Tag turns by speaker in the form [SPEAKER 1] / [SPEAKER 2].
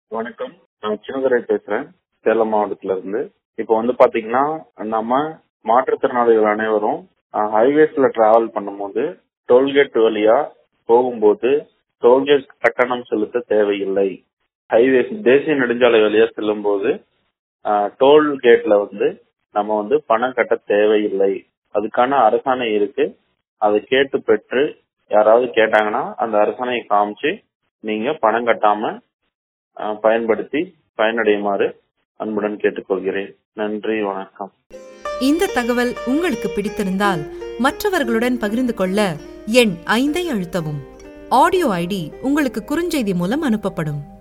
[SPEAKER 1] வணக்கம் நான் சின்னதுரை பேசுறேன் சேலம் மாவட்டத்துல இருந்து இப்போ வந்து பாத்தீங்கன்னா நம்ம மாற்றுத்திறனாளிகள் அனைவரும் ஹைவேஸ்ல டிராவல் பண்ணும்போது டோல்கேட் வழியா போகும்போது டோல்கேட் கட்டணம் செலுத்த தேவையில்லை ஹைவேஸ் தேசிய நெடுஞ்சாலை வழியா செல்லும் போது டோல் கேட்ல வந்து நம்ம வந்து பணம் கட்ட தேவையில்லை அதுக்கான அரசாணை இருக்கு அதை கேட்டு பெற்று யாராவது கேட்டாங்கன்னா அந்த அரசாணையை காமிச்சு நீங்க பணம் கட்டாம அஹ், பயன்படுத்தி பயனடையுமாறு அன்புடன் கேட்டுக்கொள்கிறேன் நன்றி வணக்கம்
[SPEAKER 2] இந்த தகவல் உங்களுக்கு பிடித்திருந்தால் மற்றவர்களுடன் பகிர்ந்து கொள்ள எண் ஐந்தை அழுத்தவும் ஆடியோ ஐடி உங்களுக்கு குறுஞ்செய்தி மூலம் அனுப்பப்படும்